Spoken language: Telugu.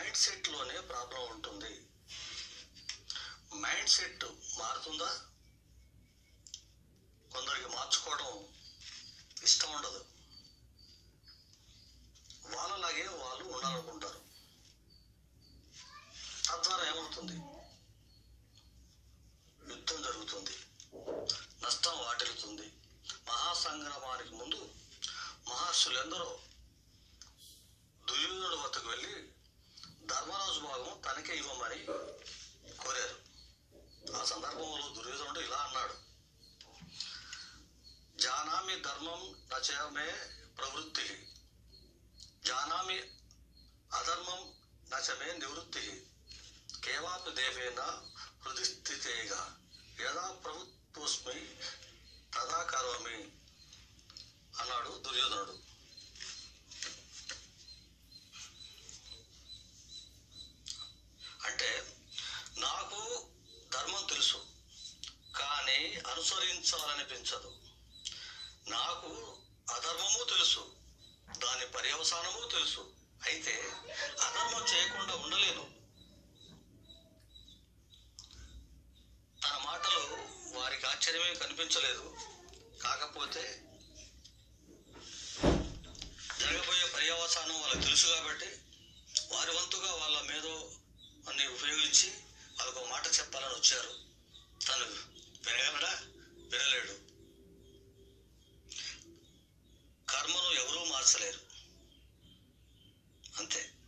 మైండ్ సెట్లోనే ప్రాబ్లం ఉంటుంది మైండ్ సెట్ మారుతుందా కొందరికి మార్చుకోవడం ఇష్టం ఉండదు వాళ్ళలాగే వాళ్ళు ఉండాలనుకుంటారు తద్వారా ఏమవుతుంది యుద్ధం జరుగుతుంది నష్టం వాటిల్లుతుంది మహాసంగ్రామానికి ముందు మహర్షులెందరో దుర్యోధనుడు వద్దకు వెళ్ళి ధర్మరాజు భాగం తనకే ఇవ్వమని కోరారు ఆ సందర్భంలో దుర్యోధనుడు ఇలా అన్నాడు జానామి ధర్మం నచమే ప్రవృత్తి జానామి అధర్మం నచమే నివృత్తి కేవాపి దేవేన హృది స్థితేగా యదా ప్రభుత్వస్మి తదా కరోమి అన్నాడు దుర్యోధనుడు అంటే నాకు ధర్మం తెలుసు కానీ అనుసరించాలనిపించదు నాకు అధర్మము తెలుసు దాని పర్యవసానము తెలుసు అయితే అధర్మం చేయకుండా ఉండలేను తన మాటలు వారికి ఆశ్చర్యమే కనిపించలేదు కాకపోతే జరగబోయే పర్యవసానం వాళ్ళకి తెలుసు కాబట్టి వారి వంతుగా వాళ్ళ మేధో అన్ని ఉపయోగించి వాళ్ళకు ఒక మాట చెప్పాలని వచ్చారు తను వినగలడా వినలేడు కర్మను ఎవరూ మార్చలేరు అంతే